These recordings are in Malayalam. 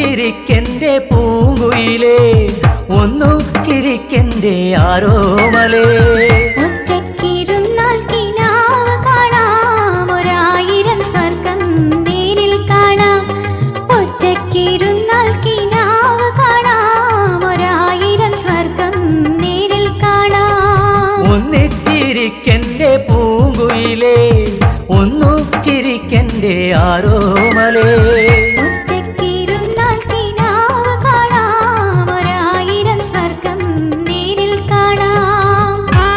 ചിരിക്കെന്റെ പൂങ്കുയിലേ ഒന്നു ചിരിക്കെന്റെ ആരോമലേ ഒറ്റയ്ക്കിരുന്നാൽ കിനാവ് കാണാം ഒരായിരം സ്വർഗം നേരിൽ കാണാം ഒറ്റയ്ക്കിരുന്നാൽ കിനാവ് കാണാം ഒരായിരം സ്വർഗം നേരിൽ കാണാം ഒന്നിച്ചിരിക്കെന്റെ പൂങ്കുയിലേ ഒന്നു ചിരിക്കെന്റെ ആരോമലേ ഒറ്റയ്ക്കിരുന്നാൽ കിനാവ് കാണാം ഒരായിരം സ്വർഗം നേരിൽ കാണാം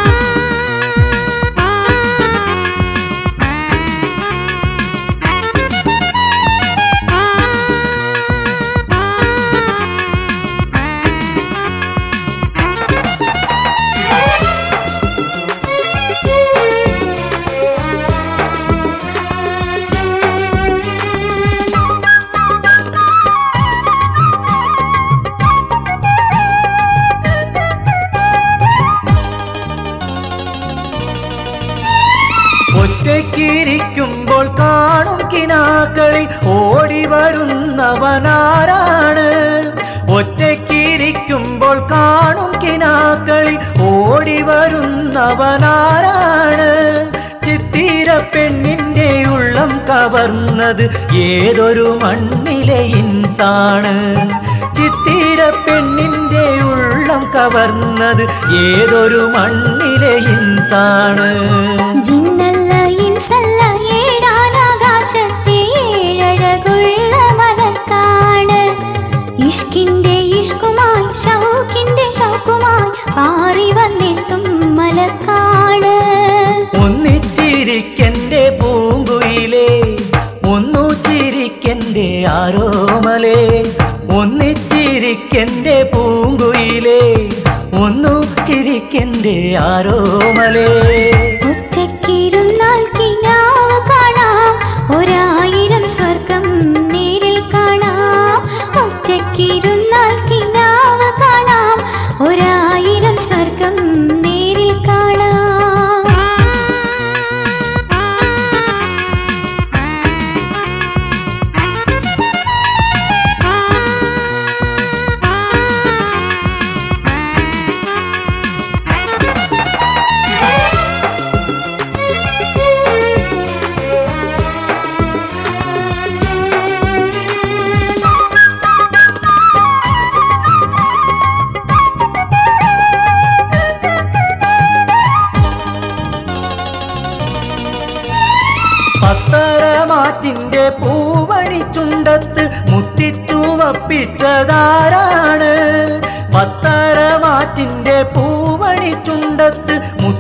ഒറ്റയ്ക്കിരിക്കുമ്പോൾ കാണും കിനാക്കളിൽ ഓടി വരുന്നവനാരാണ് ഒറ്റയ്ക്കിരിക്കുമ്പോൾ കാണും കിനാക്കളിൽ ഓടി വരുന്നവനാരാണ് ചിത്തിര പെണ്ണിന്റെ ഉള്ളം കവർന്നത് ഏതൊരു മണ്ണിലെ ഇൻസാണ് ചിത്തിര പെണ്ണിന്റെ ഉള്ളം കവർന്നത് ഏതൊരു മണ്ണിലെ ഇൻസാണ് ജിന്നല്ല ഇൻസല്ല ഏഴാനാകാശത്തെ ഏഴഴകുള്ള മലക്കാണ് ഇഷ്കിന്റെ ഇഷ്കുമായി ഷൗക്കിന്റെ ഷൗക്കുമായി പാറി വന്നെത്തും മലക്കാണ് ഒന്നിച്ചിരിക്കെന്റെ പൂങ്കുയിലേ ഒന്നു ചിരിക്കെന്റെ ആരോമലേ ഒന്നിച്ചിരിക്കെന്റെ പൂങ്കുയിലേ ഒന്നു ചിരിക്കെന്റെ ആരോമലേ ഒറ്റയ്ക്കിരുന്നാൽ കിനാവ് കാണാം ഒരായിരം സ്വർഗം നേരിൽ കാണാം ഒറ്റയ്ക്കിരുന്നാൽ കിനാവ് കാണാം ഒരായിരം സ്വർഗം നേരിൽ കാണാം പത്തരമാറ്റിന്റെ പൂവണി ചുണ്ടത്ത് മുത്തിച്ചുവപ്പിച്ചതാരാണ് പത്തരമാറ്റിന്റെ പൂവണി ചുണ്ടത്ത്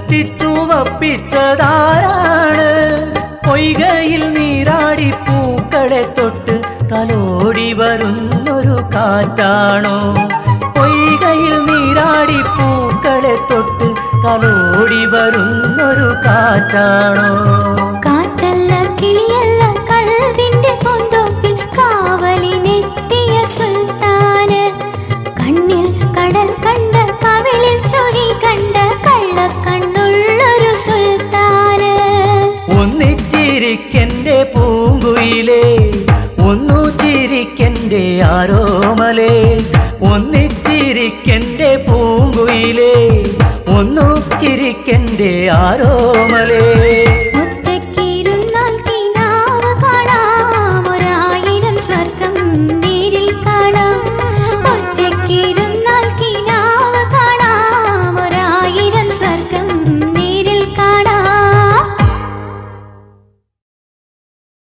മുത്തിച്ചുവപ്പിച്ചതാരാണ് പൊയ്കയിൽ നീരാടി പൂക്കളെ തൊട്ട് തലോടി വരുന്നൊരു കാറ്റാണോ പൊയ്കയിൽ നീരാടി പൂക്കളെ തൊട്ട് തലോടി വരുന്നൊരു കാറ്റാണോ കാറ്റല്ല കിളിയല്ല കൽവിന്റെ പൂന്തോപ്പിൽ കാവലിനെത്തിയ സുൽത്താന് കണ്ണിൽ കടൽ കണ്ട കവിളിൽ ചൊഴി കണ്ട കള്ളക്കണ്ണുള്ളൊരു സുൽത്താന് ഒന്നിച്ചിരിക്കെന്റെ പൂങ്കുയിലേ ഒന്നു ചിരിക്കെന്റെ ആരോമലേ ഒന്നിച്ചിരിക്കെന്റെ പൂങ്കുയിലേ ഒന്നു ചിരിക്കെന്റെ ആരോമലേ